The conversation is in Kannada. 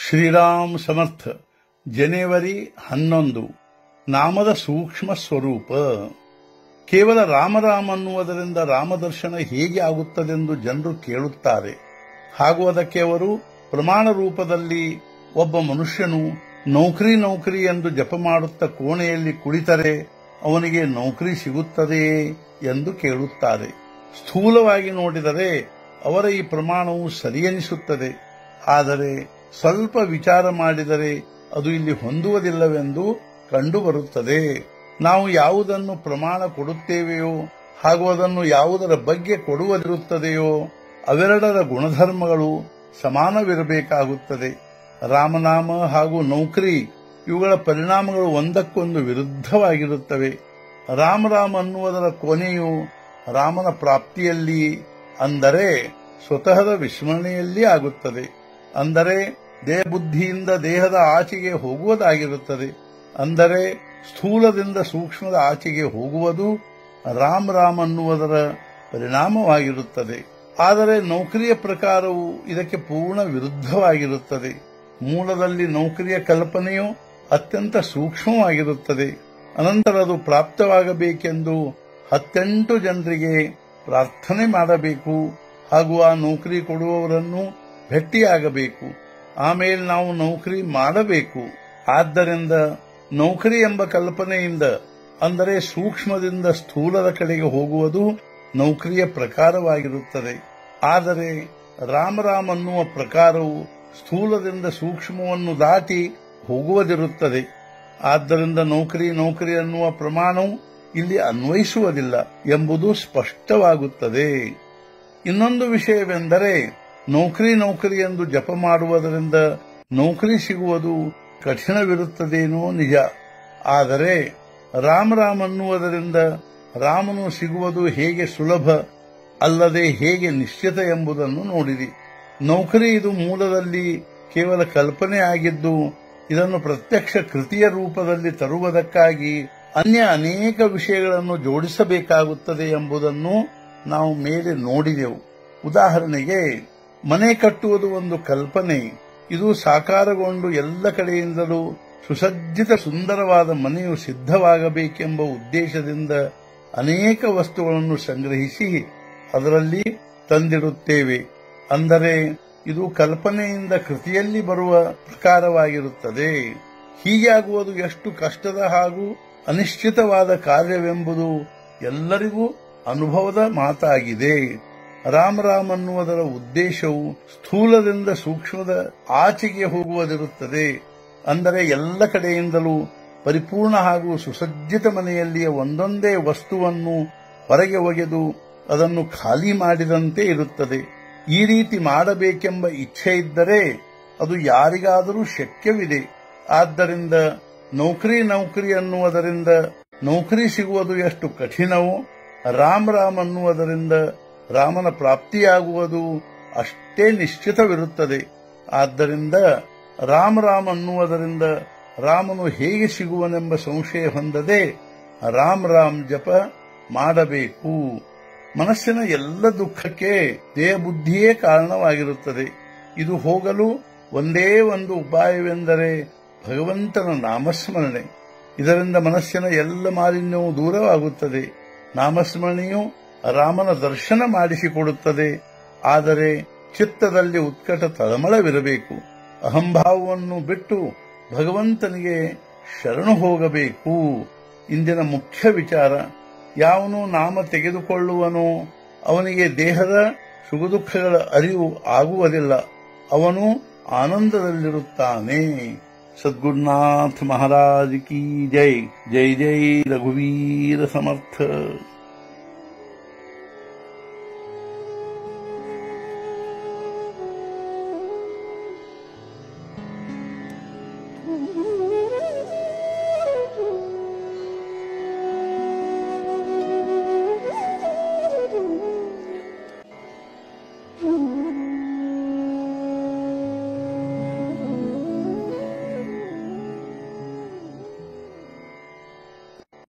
ಶ್ರೀರಾಮ್ ಸಮರ್ಥ ಜನವರಿ ಹನ್ನೊಂದು ನಾಮದ ಸೂಕ್ಷ್ಮ ಸ್ವರೂಪ ಕೇವಲ ರಾಮರಾಮ್ ಅನ್ನುವುದರಿಂದ ರಾಮದರ್ಶನ ಹೇಗೆ ಆಗುತ್ತದೆಂದು ಜನರು ಕೇಳುತ್ತಾರೆ ಹಾಗೂ ಅದಕ್ಕೆ ಅವರು ಪ್ರಮಾಣ ರೂಪದಲ್ಲಿ ಒಬ್ಬ ಮನುಷ್ಯನು ನೌಕರಿ ನೌಕರಿ ಎಂದು ಜಪ ಮಾಡುತ್ತಾ ಕೋಣೆಯಲ್ಲಿ ಕುಳಿತರೆ ಅವನಿಗೆ ನೌಕರಿ ಸಿಗುತ್ತದೆಯೇ ಎಂದು ಕೇಳುತ್ತಾರೆ ಸ್ಥೂಲವಾಗಿ ನೋಡಿದರೆ ಅವರ ಈ ಪ್ರಮಾಣವು ಸರಿಯೆನಿಸುತ್ತದೆ ಆದರೆ ಸ್ವಲ್ಪ ವಿಚಾರ ಮಾಡಿದರೆ ಅದು ಇಲ್ಲಿ ಹೊಂದುವುದಿಲ್ಲವೆಂದು ಕಂಡುಬರುತ್ತದೆ ನಾವು ಯಾವುದನ್ನು ಪ್ರಮಾಣ ಕೊಡುತ್ತೇವೆಯೋ ಹಾಗೂ ಅದನ್ನು ಯಾವುದರ ಬಗ್ಗೆ ಕೊಡುವುದಿರುತ್ತದೆಯೋ ಅವೆರಡರ ಗುಣಧರ್ಮಗಳು ಸಮಾನವಿರಬೇಕಾಗುತ್ತದೆ ರಾಮನಾಮ ಹಾಗೂ ನೌಕರಿ ಇವುಗಳ ಪರಿಣಾಮಗಳು ಒಂದಕ್ಕೊಂದು ವಿರುದ್ಧವಾಗಿರುತ್ತವೆ ರಾಮರಾಮ್ ಅನ್ನುವುದರ ಕೊನೆಯು ರಾಮನ ಪ್ರಾಪ್ತಿಯಲ್ಲಿ ಅಂದರೆ ಸ್ವತಃದ ವಿಸ್ಮರಣೆಯಲ್ಲಿ ಆಗುತ್ತದೆ ಅಂದರೆ ದೇಹ ಬುದ್ಧಿಯಿಂದ ದೇಹದ ಆಚೆಗೆ ಹೋಗುವುದಾಗಿರುತ್ತದೆ ಅಂದರೆ ಸ್ಥೂಲದಿಂದ ಸೂಕ್ಷ್ಮದ ಆಚೆಗೆ ಹೋಗುವುದು ರಾಮ್ ರಾಮ್ ಅನ್ನುವುದರ ಪರಿಣಾಮವಾಗಿರುತ್ತದೆ ಆದರೆ ನೌಕರಿಯ ಪ್ರಕಾರವು ಇದಕ್ಕೆ ಪೂರ್ಣ ವಿರುದ್ಧವಾಗಿರುತ್ತದೆ ಮೂಲದಲ್ಲಿ ನೌಕರಿಯ ಕಲ್ಪನೆಯು ಅತ್ಯಂತ ಸೂಕ್ಷ್ಮವಾಗಿರುತ್ತದೆ ಅನಂತರ ಅದು ಪ್ರಾಪ್ತವಾಗಬೇಕೆಂದು ಹತ್ತೆಂಟು ಜನರಿಗೆ ಪ್ರಾರ್ಥನೆ ಮಾಡಬೇಕು ಹಾಗೂ ಆ ನೌಕರಿ ಕೊಡುವವರನ್ನು ಭೇಟಿಯಾಗಬೇಕು ಆಮೇಲೆ ನಾವು ನೌಕರಿ ಮಾಡಬೇಕು ಆದ್ದರಿಂದ ನೌಕರಿ ಎಂಬ ಕಲ್ಪನೆಯಿಂದ ಅಂದರೆ ಸೂಕ್ಷ್ಮದಿಂದ ಸ್ಥೂಲದ ಕಡೆಗೆ ಹೋಗುವುದು ನೌಕರಿಯ ಪ್ರಕಾರವಾಗಿರುತ್ತದೆ ಆದರೆ ರಾಮರಾಮ್ ಅನ್ನುವ ಪ್ರಕಾರವು ಸ್ಥೂಲದಿಂದ ಸೂಕ್ಷ್ಮವನ್ನು ದಾಟಿ ಹೋಗುವುದಿರುತ್ತದೆ ಆದ್ದರಿಂದ ನೌಕರಿ ನೌಕರಿ ಅನ್ನುವ ಪ್ರಮಾಣವು ಇಲ್ಲಿ ಅನ್ವಯಿಸುವುದಿಲ್ಲ ಎಂಬುದು ಸ್ಪಷ್ಟವಾಗುತ್ತದೆ ಇನ್ನೊಂದು ವಿಷಯವೆಂದರೆ ನೌಕರಿ ನೌಕರಿ ಎಂದು ಜಪ ಮಾಡುವುದರಿಂದ ನೌಕರಿ ಸಿಗುವುದು ಕಠಿಣವಿರುತ್ತದೇನೋ ನಿಜ ಆದರೆ ರಾಮ ರಾಮ್ ಅನ್ನುವುದರಿಂದ ರಾಮನು ಸಿಗುವುದು ಹೇಗೆ ಸುಲಭ ಅಲ್ಲದೆ ಹೇಗೆ ನಿಶ್ಚಿತ ಎಂಬುದನ್ನು ನೋಡಿರಿ ನೌಕರಿ ಇದು ಮೂಲದಲ್ಲಿ ಕೇವಲ ಕಲ್ಪನೆ ಆಗಿದ್ದು ಇದನ್ನು ಪ್ರತ್ಯಕ್ಷ ಕೃತಿಯ ರೂಪದಲ್ಲಿ ತರುವುದಕ್ಕಾಗಿ ಅನ್ಯ ಅನೇಕ ವಿಷಯಗಳನ್ನು ಜೋಡಿಸಬೇಕಾಗುತ್ತದೆ ಎಂಬುದನ್ನು ನಾವು ಮೇಲೆ ನೋಡಿದೆವು ಉದಾಹರಣೆಗೆ ಮನೆ ಕಟ್ಟುವುದು ಒಂದು ಕಲ್ಪನೆ ಇದು ಸಾಕಾರಗೊಂಡು ಎಲ್ಲ ಕಡೆಯಿಂದಲೂ ಸುಸಜ್ಜಿತ ಸುಂದರವಾದ ಮನೆಯು ಸಿದ್ಧವಾಗಬೇಕೆಂಬ ಉದ್ದೇಶದಿಂದ ಅನೇಕ ವಸ್ತುಗಳನ್ನು ಸಂಗ್ರಹಿಸಿ ಅದರಲ್ಲಿ ತಂದಿಡುತ್ತೇವೆ ಅಂದರೆ ಇದು ಕಲ್ಪನೆಯಿಂದ ಕೃತಿಯಲ್ಲಿ ಬರುವ ಪ್ರಕಾರವಾಗಿರುತ್ತದೆ ಹೀಗಾಗುವುದು ಎಷ್ಟು ಕಷ್ಟದ ಹಾಗೂ ಅನಿಶ್ಚಿತವಾದ ಕಾರ್ಯವೆಂಬುದು ಎಲ್ಲರಿಗೂ ಅನುಭವದ ಮಾತಾಗಿದೆ ರಾಮ್ ರಾಮ್ ಅನ್ನುವುದರ ಉದ್ದೇಶವು ಸ್ಥೂಲದಿಂದ ಸೂಕ್ಷ್ಮದ ಆಚೆಗೆ ಹೋಗುವುದಿರುತ್ತದೆ ಅಂದರೆ ಎಲ್ಲ ಕಡೆಯಿಂದಲೂ ಪರಿಪೂರ್ಣ ಹಾಗೂ ಸುಸಜ್ಜಿತ ಮನೆಯಲ್ಲಿಯ ಒಂದೊಂದೇ ವಸ್ತುವನ್ನು ಹೊರಗೆ ಒಗೆದು ಅದನ್ನು ಖಾಲಿ ಮಾಡಿದಂತೆ ಇರುತ್ತದೆ ಈ ರೀತಿ ಮಾಡಬೇಕೆಂಬ ಇಚ್ಛೆ ಇದ್ದರೆ ಅದು ಯಾರಿಗಾದರೂ ಶಕ್ಯವಿದೆ ಆದ್ದರಿಂದ ನೌಕರಿ ನೌಕರಿ ಅನ್ನುವುದರಿಂದ ನೌಕರಿ ಸಿಗುವುದು ಎಷ್ಟು ಕಠಿಣವೋ ರಾಮ್ ರಾಮ್ ಅನ್ನುವುದರಿಂದ ರಾಮನ ಪ್ರಾಪ್ತಿಯಾಗುವುದು ಅಷ್ಟೇ ನಿಶ್ಚಿತವಿರುತ್ತದೆ ಆದ್ದರಿಂದ ರಾಮ್ ರಾಮ್ ಅನ್ನುವುದರಿಂದ ರಾಮನು ಹೇಗೆ ಸಿಗುವನೆಂಬ ಸಂಶಯ ಹೊಂದದೆ ರಾಮ್ ರಾಮ್ ಜಪ ಮಾಡಬೇಕು ಮನಸ್ಸಿನ ಎಲ್ಲ ದುಃಖಕ್ಕೆ ದೇಹ ಬುದ್ಧಿಯೇ ಕಾರಣವಾಗಿರುತ್ತದೆ ಇದು ಹೋಗಲು ಒಂದೇ ಒಂದು ಉಪಾಯವೆಂದರೆ ಭಗವಂತನ ನಾಮಸ್ಮರಣೆ ಇದರಿಂದ ಮನಸ್ಸಿನ ಎಲ್ಲ ಮಾಲಿನ್ಯವು ದೂರವಾಗುತ್ತದೆ ನಾಮಸ್ಮರಣೆಯು ರಾಮನ ದರ್ಶನ ಮಾಡಿಸಿಕೊಡುತ್ತದೆ ಆದರೆ ಚಿತ್ತದಲ್ಲಿ ಉತ್ಕಟ ತಳಮಳವಿರಬೇಕು ಅಹಂಭಾವವನ್ನು ಬಿಟ್ಟು ಭಗವಂತನಿಗೆ ಶರಣು ಹೋಗಬೇಕು ಇಂದಿನ ಮುಖ್ಯ ವಿಚಾರ ಯಾವನು ನಾಮ ತೆಗೆದುಕೊಳ್ಳುವನೋ ಅವನಿಗೆ ದೇಹದ ಸುಖದುಃಖಗಳ ಅರಿವು ಆಗುವುದಿಲ್ಲ ಅವನು ಆನಂದದಲ್ಲಿರುತ್ತಾನೆ ಸದ್ಗುರುನಾಥ ಮಹಾರಾಜ್ ಕಿ ಜೈ ಜೈ ಜೈ ರಘುವೀರ ಸಮರ್ಥ Mm-hmm.